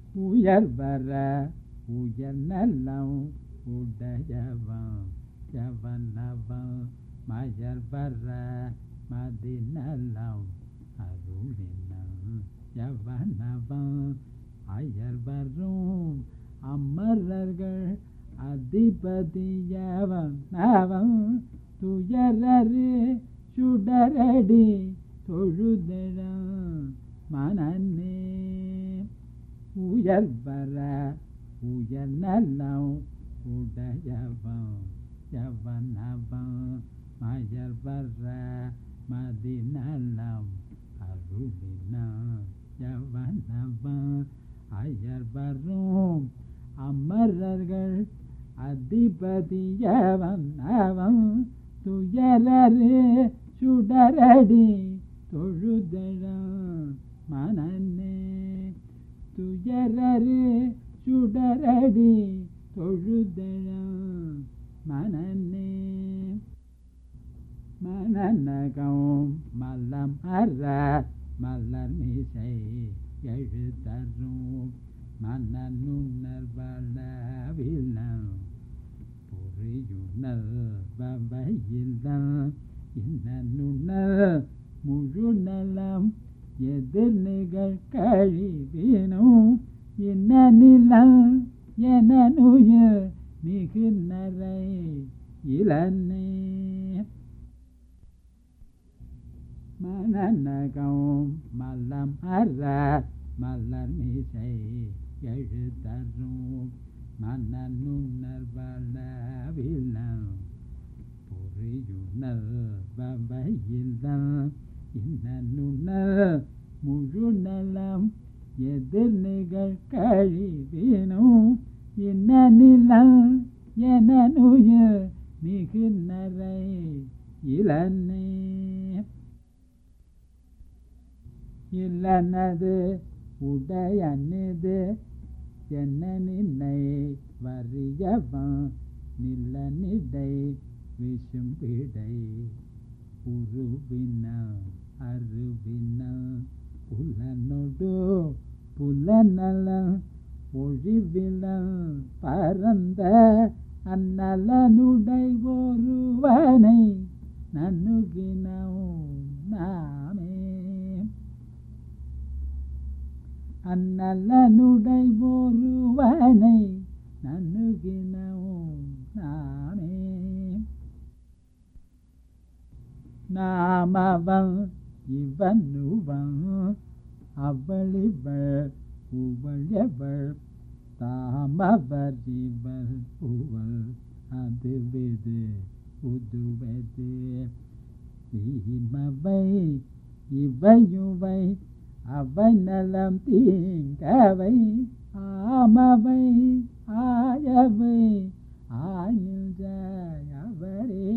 உயர்வர உயர் நலம் உடையவன் எவனவன் மயர்வர மதிநலம் அருளினம் எவனவன் அயர்வரும் அமரர்கள் அதிபதியவன் அவன் துயரரு சுடரடி தொழுதிடம் மனநே உயர்வர உயர் நலம் உடையவன் எவனவன் மயர்வர மதிநலம் அருளினம் எவனவன் அயர்வரும் அமரர்கள் அதிபதியவன் அவன் துயரரு சுடரடி தொழுதழம் மனநே துயரரு சுடரடி தொழுதழம் மனநே மனநகம் மல்லம் அற மலர் மிசை எழுதரும் மன்னனுணர் வளவிலம் பொறியுணர் வவையில்லம் இன்னுணர் முழு நலம் எதிர் நிகழ் கழிவினும் இன்ன நிலம் என நுயர் மிகு நரை இளநே மனநகம் மல்லம் அற மலர் மிசை எழுதரும் மன்னனுணர் வளவிலம் பொறியுணர் வவையில்லம் இன்னுணர் முழு நலம் எதிர் நிகழ் கழிவினும் இன்ன நிலம் என நுயர் மிகு நரை இளநே இல்லனது உடையனது என்ன நின்னை வறியவன் நில்லனிடை விசும்பிடை உருவின அருவின புலனொடு புலநலம் ஒழிவில பரந்த அந்நலனுடை ஒருவனை நன்னுகினோம் நாமே அந்நலனுடை ஒருவனை நன்னுகினோம் நாமே நாமவன் இவனுவன் அவளிவள் உவழவள் தாமவர் இவள் உவள் அதுவெது உதுவது வீமவை இவையுவை அவை நலம் தீங்கவை ஆமவை ஆயவை ஆயுஜவரே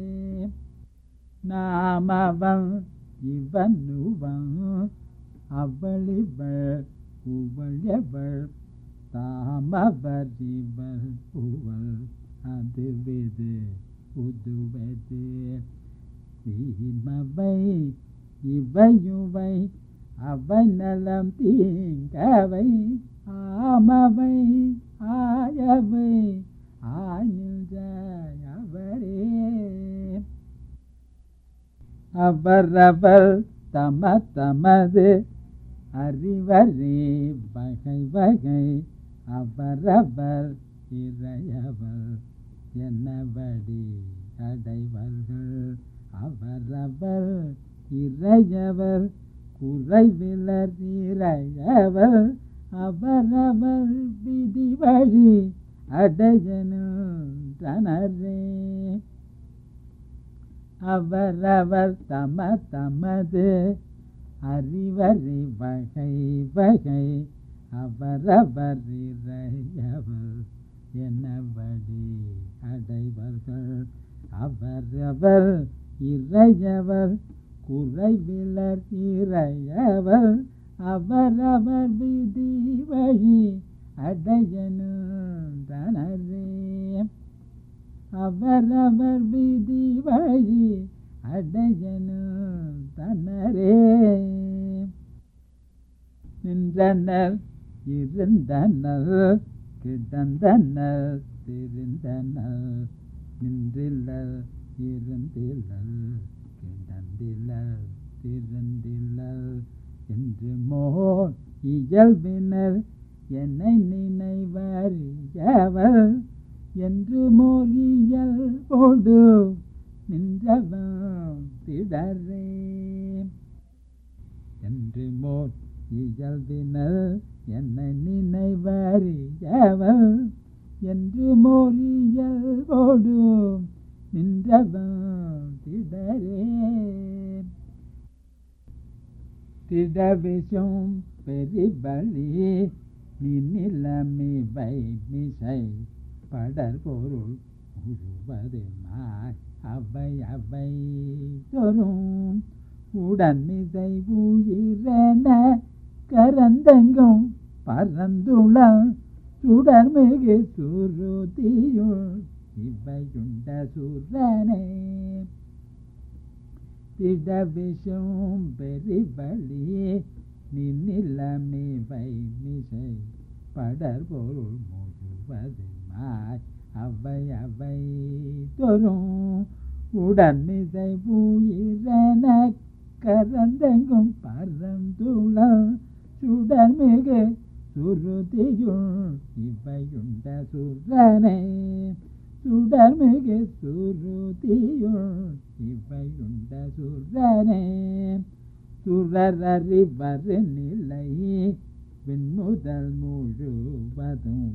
நாமவன் இவனுவன் அவளிவள் உவழவள் தாமவர் இவள் உவள் அதுவெது உதுவது வீமவை இவையுவை அவை நலம் தீங்கவை ஆமவை ஆயவை ஆயுஜவரே அவரவர் தம தமது அறிவரே வகை வகை அவரவர் இறையவர் என்னபடி அடைவர்கள் அவரவர் இறையவர் குறைவிலர் இறையவர் அவரவர் விதி வழி அடையனும் தனரே அவரவர் தம தமது அறிவறி வகை வகை அவரவர் இறையவர் என்னபடி அடைவர்கள் அவரவர் இறையவர் குறைவிலர் இறையவர் அவரவர் விதி வழி அடையனும் தனரே அவரவர் விதி வழி அடையனும் தன்னரே நின்றனர் இருந்தனர் கிடந்தனர் திரிந்தனர் நின்றில்லர் இருந்தில்லர் கிடந்தில்லர் திருந்தில்லர் என்று மோர் இயல்பினர் என்னை நினைவறியவர் என்று மோர் இயல்போடு நின்றவன் திடரே என்று மோர் இயல்பினர் என்னை நினைவறியவர் என்று மோர் இயல்போடு நின்றவன் திடரே திடவிஷம் பெரிபலி நின்னிலமிவை மிசை படர் பொருள் உருவது மாய் அவை அவை தொரும் உடன் மிசை உயிரென கரந்தெங்கும் பரந்துள சுடர்மிகு சுருதியுள் இவையுண்ட சுரனே திடவிஷம் பெரிவழி நின்னிலமிவை மிசை படர் பொருள் முழுவது மாய் அவை அவை தொரும் உடன் மிசை உயிரென கரந்தெங்கும் பரந்துள சுடர்மிகு சுருதியுள் இவையுண்ட சுரனே சுடர்மிகு சுருதியுள் இவையுண்ட சுரனே சுரறிவரு நிலை விண்முதல் முழுவதும்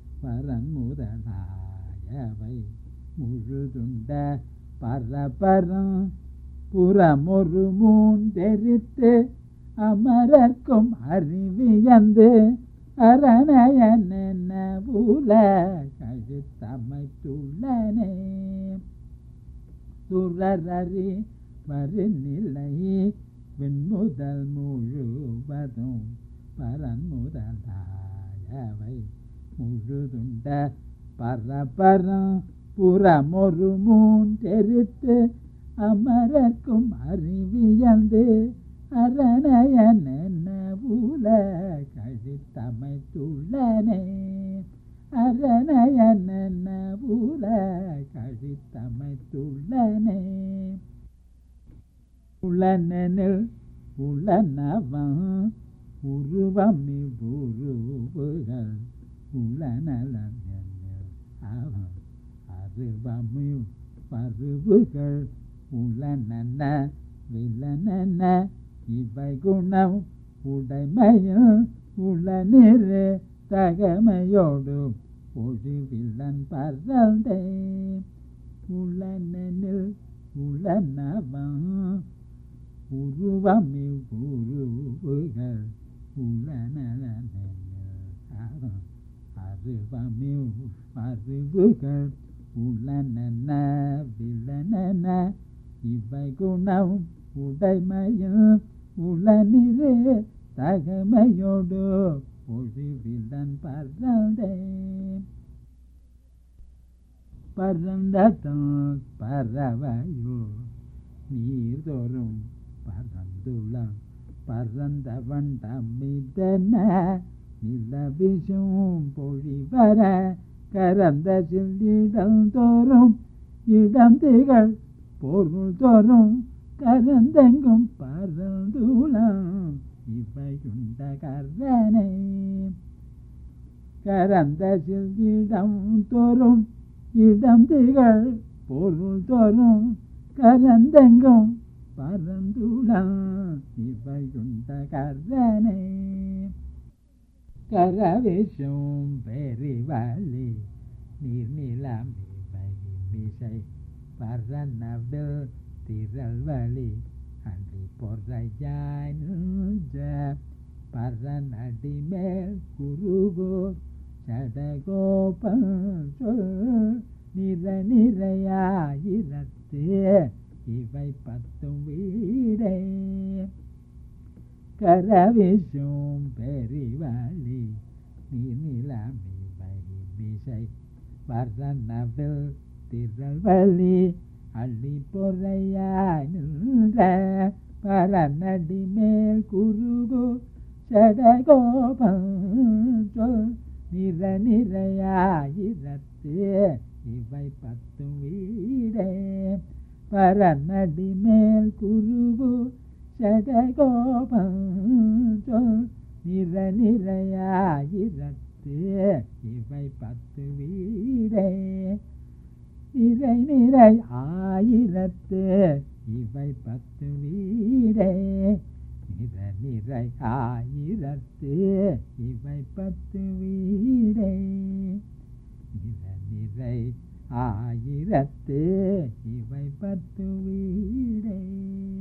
பரமுதலாயவை முழுதுண்ட பரபரம் புறமொரு மூந்தெரித்து அமரர்க்கும் அறிவியந்து அரணயன உல கழுத்தமைத்துள்ளனே சுரறி வருநிலை விண்முதல் முழுவதும் பரன்முதலாயவை முழுதுண்ட பரபரம் புறமொரு மூன்றெரித்து அமரர்க்கும் அறிவியந்து அரணயன உல கழித்தமைத்துள்ளனே அரணயன உல கழித்தமைத்துள்ளனே உளனெனில் உளனவன் உருவமி உருவுகள் உளநலனெனில் அவன் அருவமி பருவுகள் உளனன வில்லனன இவை குணம் உடைமையும் உளநிறு தகமையோடு ஒழிவில்லன் பறந்தே உளனெனில் உளனவன் உருவமி உருவுகள் உளநலனெனில் அவன் அருவமி அறிவுகள் உளனன வில்லனன இவை குணம் உடைமையும் உளநிறு தகமையோடு ஒழிவில்லன் பறந்தே பறந்ததும் பறவையோ நீர்தோறும் பறந்துளம் பறந்த வண்டமிதன நிலவிசும் பொழிவர கரந்த சில்லிடம் தோறும் இடம் திகழ் பொருள் தோறும் கரந்தெங்கும் பரந்துளம் இவையுண்ட கர்வனே கரந்த சில்லிடம் தோறும் இடம் திகழ் பொருள் தோறும் கரந்தெங்கும் பரந்துளம் இவையுண்ட கர்வனே கரவிஷும் பெரிவழி நீர்நிலம் இவை மிசை பரநவில் திரள் வழி அன்றி பொறையாய் நின்ற பரநடி மேல் குருகோர் சடகோபன் சொல் நிற நிறையாயிரத்து இவை பத்தும் வீடே கரவிசும் பெரிவழி நீர்நிலமிவை மிசை வர்ணவில் திரள்வழி அள்ளி பொறையாய் நின்ற பரநடி மேல் குருகு சடகோபம் சொல் நிற நிறையாயிரத்து இவை பத்தும் வீடே பரநடி மேல் குருகு சடகோபம் சொல் நிற நிறையாயிரத்து இவை பத்து வீடே நிறை நிறை ஆயிரத்து இவை பத்து வீடே நிற நிறை ஆயிரத்து இவை பத்து வீடே நிற நிறை ஆயிரத்து இவை பத்து வீடே